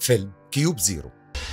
فيلم كيوب زيرو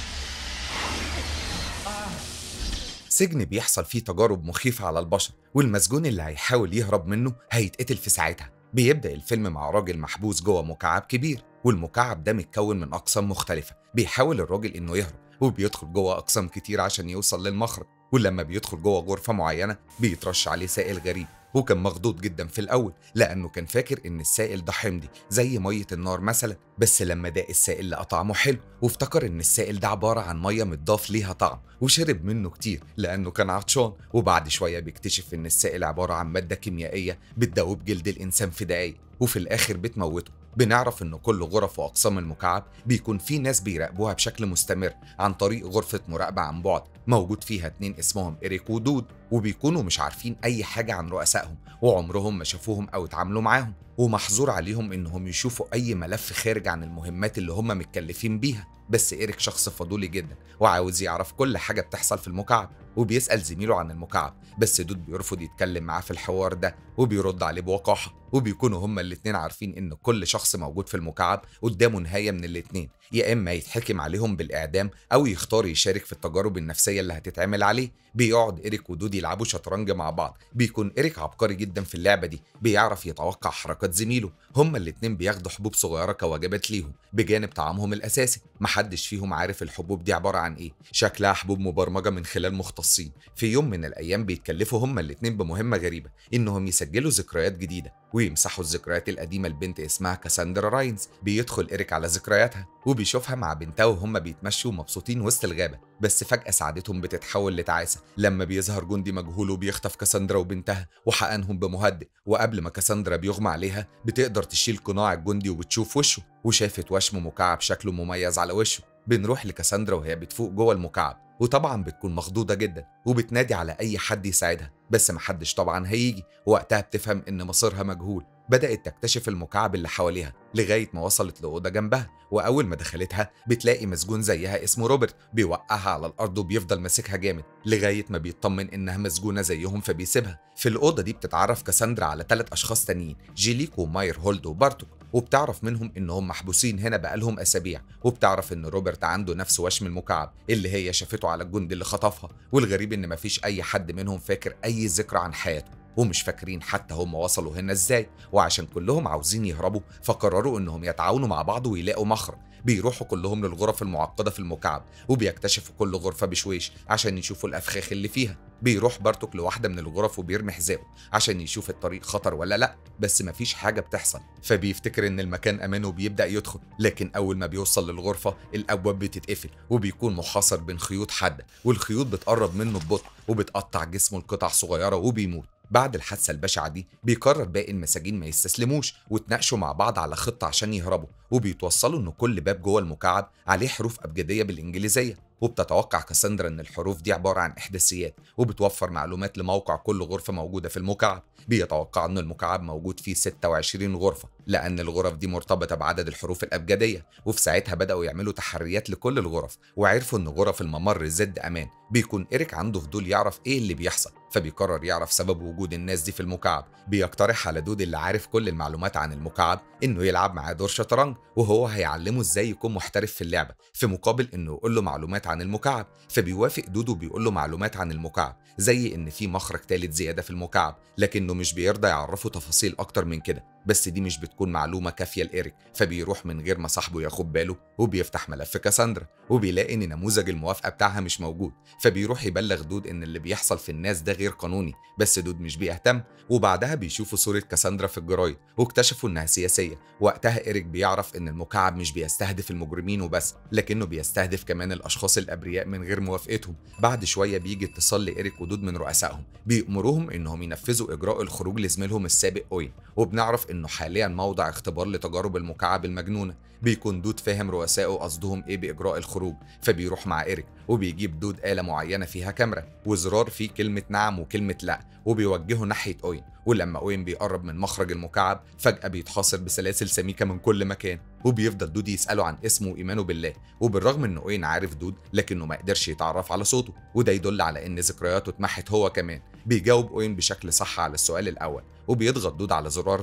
سجن بيحصل فيه تجارب مخيفة على البشر والمسجون اللي هيحاول يهرب منه هيتقتل في ساعتها بيبدأ الفيلم مع راجل محبوس جوه مكعب كبير والمكعب ده متكون من أقسام مختلفة بيحاول الراجل إنه يهرب وبيدخل جوه أقسام كتير عشان يوصل للمخرج ولما بيدخل جوه غرفة معينة بيترش عليه سائل غريب وكان مخضوض جدا في الأول لأنه كان فاكر إن السائل ده حمضي زي مية النار مثلا بس لما داق السائل لقى طعمه حلو وافتكر إن السائل ده عبارة عن مية متضاف ليها طعم وشرب منه كتير لأنه كان عطشان وبعد شوية بيكتشف إن السائل عبارة عن مادة كيميائية بتدوب جلد الإنسان في دقايق وفي الآخر بتموته بنعرف إن كل غرف وأقسام المكعب بيكون في ناس بيراقبوها بشكل مستمر عن طريق غرفة مراقبة عن بعد موجود فيها اتنين اسمهم إريك ودود وبيكونوا مش عارفين أي حاجة عن رؤسائهم وعمرهم ما شافوهم أو اتعاملوا معاهم ومحظور عليهم إنهم يشوفوا أي ملف خارج عن المهمات اللي هم متكلفين بيها بس إيريك شخص فضولي جدا وعاوز يعرف كل حاجة بتحصل في المكعب وبيسأل زميله عن المكعب بس دود بيرفض يتكلم معاه في الحوار ده وبيرد عليه بوقاحة وبيكونوا هما الاتنين عارفين إن كل شخص موجود في المكعب قدامه نهاية من الاتنين يا إما يتحكم عليهم بالإعدام أو يختار يشارك في التجارب النفسية اللي هتتعمل عليه بيقعد إيريك ودود يلعبوا شطرنج مع بعض بيكون إيريك عبقري جدا في اللعبة دي بيعرف يتوقع حركات زميله هما الاتنين بياخدوا حبوب صغيرة كوجبات ليهم بجانب طعامهم الأساسي محدش فيهم عارف الحبوب دي عبارة عن إيه شكلها حبوب مبرمجة من خلال مختصين في يوم من الأيام بيتكلفوا هما الاتنين بمهمة غريبة إنهم يسجلوا ذكريات جديدة ويمسحوا الذكريات القديمة لبنت اسمها كاساندرا راينز بيدخل إيريك على ذكرياتها وبيشوفها مع بنتها وهم بيتمشوا مبسوطين وسط الغابة بس فجأة سعادتهم بتتحول لتعاسة لما بيظهر جندي مجهول وبيخطف كاساندرا وبنتها وحقنهم بمهدئ وقبل ما كاساندرا بيغمى عليها بتقدر تشيل قناع الجندي وبتشوف وشه وشافت وشم مكعب شكله مميز على وشه بنروح لكاساندرا وهي بتفوق جوه المكعب وطبعا بتكون مخضوضة جدا وبتنادي على أي حد يساعدها بس محدش طبعا هيجي وقتها بتفهم إن مصيرها مجهول بدأت تكتشف المكعب اللي حواليها لغاية ما وصلت لأوضة جنبها وأول ما دخلتها بتلاقي مسجون زيها اسمه روبرت بيوقعها على الأرض وبيفضل ماسكها جامد لغاية ما بيطمن إنها مسجونة زيهم فبيسيبها في الأوضة دي بتتعرف كاساندرا على ثلاث أشخاص تانيين جيليك وماير هولد وبارتوك وبتعرف منهم انهم محبوسين هنا بقالهم اسابيع وبتعرف ان روبرت عنده نفس وشم المكعب اللي هي شافته على الجندي اللي خطفها والغريب ان مفيش اي حد منهم فاكر اي ذكرى عن حياته ومش فاكرين حتى هم وصلوا هنا ازاي وعشان كلهم عاوزين يهربوا فقرروا انهم يتعاونوا مع بعض ويلاقوا مخرج بيروحوا كلهم للغرف المعقدة في المكعب وبيكتشفوا كل غرفة بشويش عشان يشوفوا الأفخاخ اللي فيها بيروح بارتوك لواحدة من الغرف وبيرمي حذائه عشان يشوف الطريق خطر ولا لأ بس مفيش حاجة بتحصل فبيفتكر إن المكان أمان وبيبدأ يدخل لكن أول ما بيوصل للغرفة الأبواب بتتقفل وبيكون محاصر بين خيوط حادة والخيوط بتقرب منه ببطء وبتقطع جسمه لقطع صغيرة وبيموت بعد الحادثة البشعة دي بيقرر باقي المساجين ما يستسلموش وتناقشوا مع بعض على خطة عشان يهربوا وبيتوصلوا إن كل باب جوه المكعب عليه حروف أبجدية بالإنجليزية وبتتوقع كاساندرا ان الحروف دي عباره عن احداثيات وبتوفر معلومات لموقع كل غرفه موجوده في المكعب بيتوقع ان المكعب موجود فيه 26 غرفه لان الغرف دي مرتبطه بعدد الحروف الابجديه وفي ساعتها بداوا يعملوا تحريات لكل الغرف وعرفوا ان غرف الممر زد امان بيكون إيريك عنده فضول يعرف ايه اللي بيحصل فبيقرر يعرف سبب وجود الناس دي في المكعب بيقترح على دود اللي عارف كل المعلومات عن المكعب انه يلعب معاه دور شطرنج وهو هيعلمه ازاي يكون محترف في اللعبه في مقابل انه يقول له معلومات عن المكعب فبيوافق دود وبيقول له معلومات عن المكعب زي ان في مخرج تالت زياده في المكعب لكنه مش بيرضى يعرفه تفاصيل اكتر من كده بس دي مش بتكون معلومه كافيه لإيريك فبيروح من غير ما صاحبه ياخد باله وبيفتح ملف كاساندرا وبيلاقي ان نموذج الموافقه بتاعها مش موجود فبيروح يبلغ دود ان اللي بيحصل في الناس ده غير قانوني بس دود مش بيهتم وبعدها بيشوفوا صوره كاساندرا في الجرايد واكتشفوا انها سياسيه وقتها إيريك بيعرف ان المكعب مش بيستهدف المجرمين وبس لكنه بيستهدف كمان الاشخاص الابرياء من غير موافقتهم بعد شويه بيجي اتصال لإيريك ودود من رؤسائهم بيأمروهم انهم ينفذوا اجراء الخروج لزميلهم السابق اوين وبنعرف انه حاليا موضع اختبار لتجارب المكعب المجنونه بيكون دود فاهم رؤسائه قصدهم ايه باجراء الخروج فبيروح مع إيريك وبيجيب دود آلة معينة فيها كاميرا وزرار فيه كلمة نعم وكلمة لا وبيوجهه ناحية أوين ولما أوين بيقرب من مخرج المكعب فجأة بيتحاصر بسلاسل سميكة من كل مكان وبيفضل دود يسأله عن اسمه وإيمانه بالله وبالرغم إن أوين عارف دود لكنه ما قدرش يتعرف على صوته وده يدل على إن ذكرياته اتمحت هو كمان بيجاوب أوين بشكل صح على السؤال الأول وبيضغط دود على زرار نعم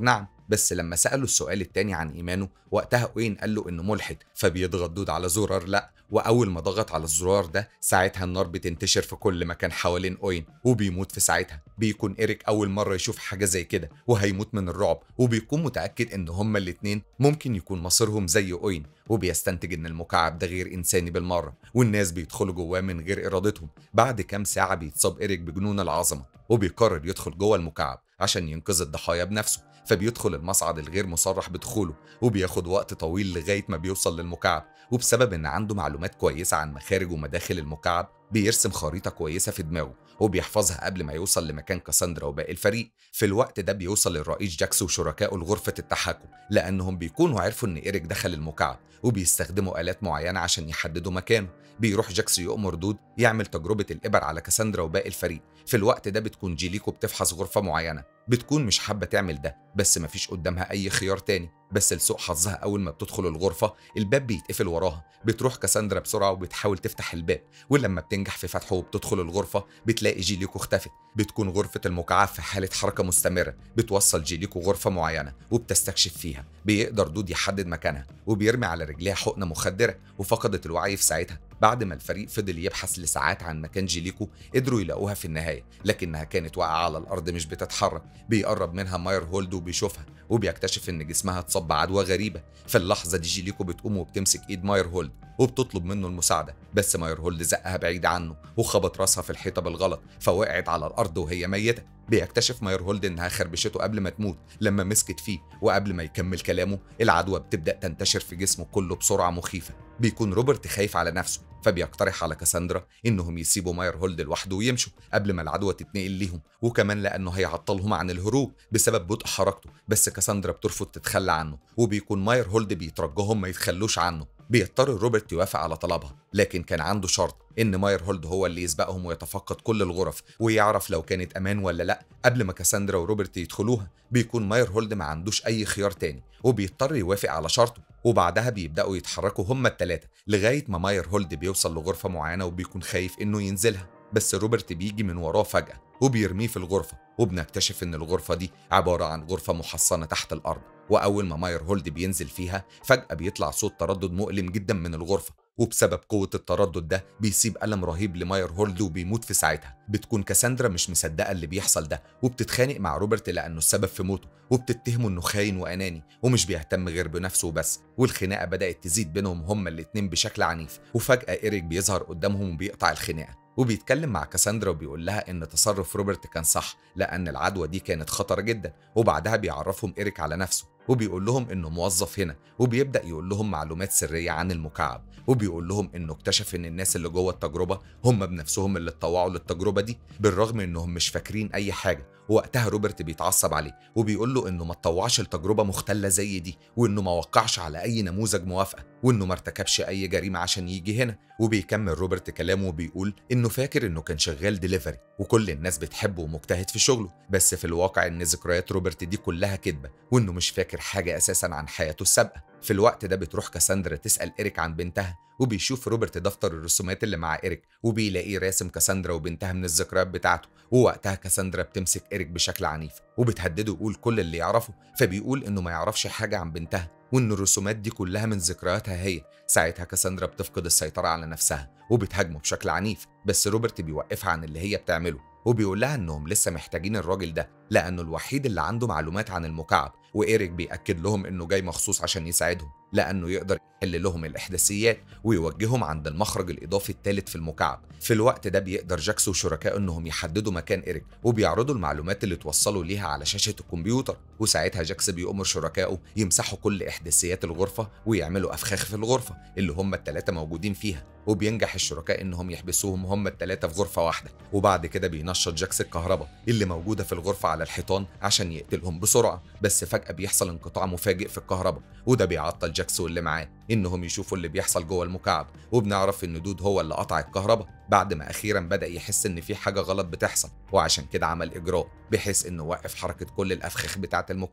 بس لما سأله السؤال التاني عن إيمانه وقتها أوين قال له إنه ملحد فبيضغط دود على زرار لأ وأول ما ضغط على الزرار ده ساعتها النار بتنتشر في كل مكان حوالين أوين وبيموت في ساعتها بيكون إيريك أول مرة يشوف حاجة زي كده وهيموت من الرعب وبيكون متأكد إن هما الاتنين ممكن يكون مصيرهم زي أوين وبيستنتج إن المكعب ده غير إنساني بالمرة والناس بيدخلوا جواه من غير إرادتهم بعد كام ساعة بيتصاب إيريك بجنون العظمة وبيقرر يدخل جوه المكعب عشان ينقذ الضحايا بنفسه فبيدخل المصعد الغير مصرح بدخوله وبياخد وقت طويل لغاية ما بيوصل للمكعب وبسبب إن عنده معلومات كويسة عن مخارج ومداخل المكعب بيرسم خريطة كويسة في دماغه وبيحفظها قبل ما يوصل لمكان كاساندرا وباقي الفريق في الوقت ده بيوصل الرئيس جاكس وشركائه لغرفة التحكم لأنهم بيكونوا عرفوا إن إيريك دخل المكعب وبيستخدموا آلات معينة عشان يحددوا مكانه بيروح جاكس يؤمر دود يعمل تجربة الإبر على كاساندرا وباقي الفريق في الوقت ده بتكون جيليكو بتفحص غرفة معينة بتكون مش حابة تعمل ده بس مفيش قدامها أي خيار تاني بس لسوء حظها أول ما بتدخل الغرفة الباب بيتقفل وراها بتروح كاساندرا بسرعة وبتحاول تفتح الباب ولما بتنجح في فتحه وبتدخل الغرفة بتلاقي جيليكو اختفت بتكون غرفة المكعب في حالة حركة مستمرة بتوصل جيليكو غرفة معينة وبتستكشف فيها بيقدر دود يحدد مكانها وبيرمي على رجليها حقنة مخدرة وفقدت الوعي في ساعتها بعد ما الفريق فضل يبحث لساعات عن مكان جيليكو قدروا يلاقوها في النهاية لكنها كانت واقعة على الأرض مش بتتحرك بيقرب منها ماير هولد وبيشوفها وبيكتشف إن جسمها اتصاب بعدوى غريبة في اللحظة دي جيليكو بتقوم وبتمسك إيد ماير هولد وبتطلب منه المساعدة بس ماير هولد زقها بعيد عنه وخبط راسها في الحيطة بالغلط فوقعت على الأرض وهي ميتة بيكتشف ماير هولد انها خربشته قبل ما تموت لما مسكت فيه وقبل ما يكمل كلامه العدوى بتبدا تنتشر في جسمه كله بسرعه مخيفه بيكون روبرت خايف على نفسه فبيقترح على كاساندرا انهم يسيبوا ماير هولد لوحده ويمشوا قبل ما العدوى تتنقل ليهم وكمان لانه هيعطلهم عن الهروب بسبب بطء حركته بس كاساندرا بترفض تتخلى عنه وبيكون ماير هولد بيترجهم ما يتخلوش عنه بيضطر روبرت يوافق على طلبها لكن كان عنده شرط ان ماير هولد هو اللي يسبقهم ويتفقد كل الغرف ويعرف لو كانت امان ولا لا قبل ما كاساندرا وروبرت يدخلوها بيكون ماير هولد ما عندوش اي خيار تاني وبيضطر يوافق على شرطه وبعدها بيبداوا يتحركوا هما التلاتة لغايه ما ماير هولد بيوصل لغرفه معينه وبيكون خايف انه ينزلها بس روبرت بيجي من وراه فجاه وبيرميه في الغرفه وبنكتشف ان الغرفه دي عباره عن غرفه محصنه تحت الارض واول ما ماير هولد بينزل فيها فجاه بيطلع صوت تردد مؤلم جدا من الغرفه وبسبب قوة التردد ده بيسيب ألم رهيب لماير هولد وبيموت في ساعتها بتكون كاساندرا مش مصدقة اللي بيحصل ده وبتتخانق مع روبرت لأنه السبب في موته وبتتهمه إنه خاين وأناني ومش بيهتم غير بنفسه وبس والخناقة بدأت تزيد بينهم هما الاتنين بشكل عنيف وفجأة إيريك بيظهر قدامهم وبيقطع الخناقة وبيتكلم مع كاساندرا وبيقول لها ان تصرف روبرت كان صح لان العدوى دي كانت خطر جدا وبعدها بيعرفهم ايريك على نفسه وبيقول لهم انه موظف هنا وبيبدا يقول لهم معلومات سريه عن المكعب وبيقول لهم انه اكتشف ان الناس اللي جوه التجربه هم بنفسهم اللي اتطوعوا للتجربه دي بالرغم انهم مش فاكرين اي حاجه وقتها روبرت بيتعصب عليه وبيقول له انه ما اتطوعش لتجربه مختله زي دي وانه ما وقعش على اي نموذج موافقه وانه ما ارتكبش اي جريمه عشان يجي هنا وبيكمل روبرت كلامه وبيقول انه فاكر انه كان شغال ديليفري وكل الناس بتحبه ومجتهد في شغله بس في الواقع ان ذكريات روبرت دي كلها كذبه وانه مش فاكر حاجه اساسا عن حياته السابقه في الوقت ده بتروح كاساندرا تسال ايريك عن بنتها وبيشوف روبرت دفتر الرسومات اللي مع إيريك وبيلاقيه راسم كاساندرا وبنتها من الذكريات بتاعته ووقتها كاساندرا بتمسك إيريك بشكل عنيف وبتهدده يقول كل اللي يعرفه فبيقول إنه ما يعرفش حاجة عن بنتها وإن الرسومات دي كلها من ذكرياتها هي ساعتها كاساندرا بتفقد السيطرة على نفسها وبتهاجمه بشكل عنيف بس روبرت بيوقفها عن اللي هي بتعمله وبيقول لها انهم لسه محتاجين الراجل ده لانه الوحيد اللي عنده معلومات عن المكعب وايريك بياكد لهم انه جاي مخصوص عشان يساعدهم لانه يقدر يحل لهم الاحداثيات ويوجههم عند المخرج الاضافي الثالث في المكعب في الوقت ده بيقدر جاكس وشركائه انهم يحددوا مكان ايريك وبيعرضوا المعلومات اللي توصلوا ليها على شاشه الكمبيوتر وساعتها جاكس بيأمر شركائه يمسحوا كل احداثيات الغرفه ويعملوا افخاخ في الغرفه اللي هم الثلاثه موجودين فيها وبينجح الشركاء انهم يحبسوهم هم الثلاثه في غرفه واحده وبعد كده بينشط جاكس الكهرباء اللي موجوده في الغرفه على الحيطان عشان يقتلهم بسرعه بس فجاه بيحصل انقطاع مفاجئ في الكهرباء وده بيعطل جاكس واللي معاه انهم يشوفوا اللي بيحصل جوه المكعب وبنعرف ان دود هو اللي قطع الكهرباء بعد ما اخيرا بدا يحس ان في حاجه غلط بتحصل وعشان كده عمل اجراء بحيث انه وقف حركه كل الافخاخ بتاعه المكعب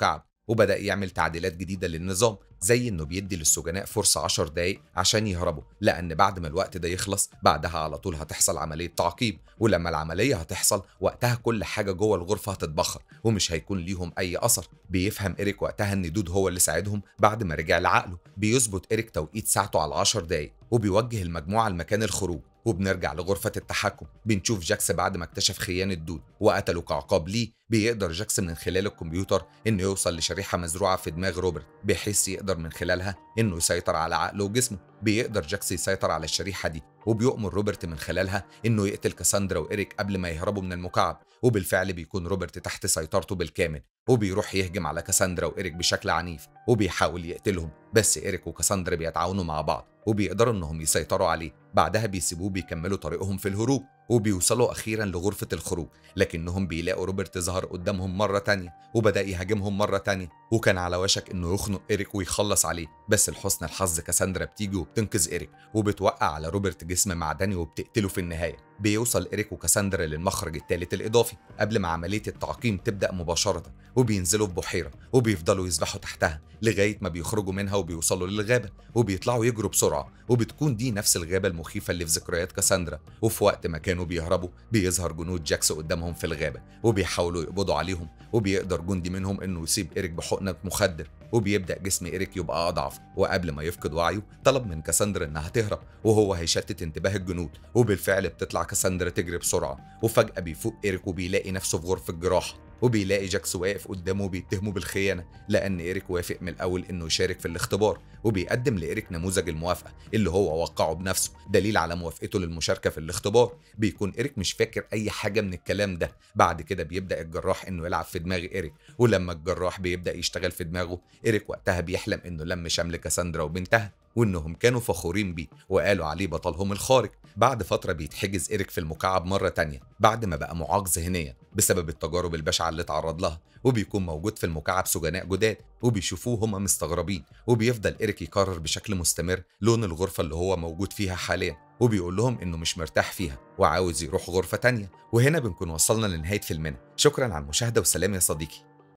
وبدأ يعمل تعديلات جديدة للنظام زي إنه بيدي للسجناء فرصة 10 دقايق عشان يهربوا لأن بعد ما الوقت ده يخلص بعدها على طول هتحصل عملية تعقيب ولما العملية هتحصل وقتها كل حاجة جوه الغرفة هتتبخر ومش هيكون ليهم أي أثر بيفهم إيريك وقتها إن دود هو اللي ساعدهم بعد ما رجع لعقله بيظبط إيريك توقيت ساعته على 10 دقايق وبيوجه المجموعة لمكان الخروج وبنرجع لغرفة التحكم بنشوف جاكس بعد ما اكتشف خيانة دود وقتله كعقاب ليه بيقدر جاكس من خلال الكمبيوتر انه يوصل لشريحة مزروعة في دماغ روبرت بحيث يقدر من خلالها انه يسيطر على عقله وجسمه بيقدر جاكس يسيطر على الشريحة دي وبيؤمر روبرت من خلالها انه يقتل كاساندرا وإيريك قبل ما يهربوا من المكعب وبالفعل بيكون روبرت تحت سيطرته بالكامل وبيروح يهجم على كاساندرا وإيريك بشكل عنيف وبيحاول يقتلهم بس إيريك وكاساندرا بيتعاونوا مع بعض وبيقدروا انهم يسيطروا عليه بعدها بيسيبوه بيكملوا طريقهم في الهروب وبيوصلوا أخيرا لغرفة الخروج لكنهم بيلاقوا روبرت ظهر قدامهم مرة تانية وبدأ يهاجمهم مرة تانية وكان على وشك إنه يخنق إيريك ويخلص عليه بس لحسن الحظ كاساندرا بتيجي وبتنقذ إيريك وبتوقع على روبرت جسم معدني وبتقتله في النهاية بيوصل إيريك وكاساندرا للمخرج الثالث الإضافي قبل ما عملية التعقيم تبدأ مباشرة وبينزلوا في بحيرة وبيفضلوا يسبحوا تحتها لغاية ما بيخرجوا منها وبيوصلوا للغابة وبيطلعوا يجروا بسرعة وبتكون دي نفس الغابة المخيفة اللي في ذكريات كاساندرا وفي وقت ما كانوا بيهربوا بيظهر جنود جاكس قدامهم في الغابة وبيحاولوا يقبضوا عليهم وبيقدر جندي منهم انه يصيب إيريك بحقنة مخدر وبيبدأ جسم إيريك يبقى أضعف وقبل ما يفقد وعيه طلب من كاساندرا إنها تهرب وهو هيشتت انتباه الجنود وبالفعل بتطلع كاساندرا تجري بسرعة وفجأة بيفوق إيريك وبيلاقي نفسه في غرفة جراحة وبيلاقي جاكس واقف قدامه وبيتهمه بالخيانة لأن إيريك وافق من الأول إنه يشارك في الاختبار وبيقدم لإيريك نموذج الموافقة اللي هو وقعه بنفسه دليل على موافقته للمشاركة في الاختبار بيكون إيريك مش فاكر أي حاجة من الكلام ده بعد كده بيبدأ الجراح إنه يلعب في دماغ إيريك ولما الجراح بيبدأ يشتغل في دماغه إيريك وقتها بيحلم إنه لم شمل كاساندرا وبنتها وانهم كانوا فخورين بيه وقالوا عليه بطلهم الخارق بعد فتره بيتحجز إيريك في المكعب مره تانية بعد ما بقى معاق ذهنيا بسبب التجارب البشعه اللي اتعرض لها وبيكون موجود في المكعب سجناء جداد وبيشوفوه هما مستغربين وبيفضل إيريك يكرر بشكل مستمر لون الغرفه اللي هو موجود فيها حاليا وبيقول لهم انه مش مرتاح فيها وعاوز يروح غرفه تانية وهنا بنكون وصلنا لنهايه فيلمنا شكرا على المشاهده وسلام يا صديقي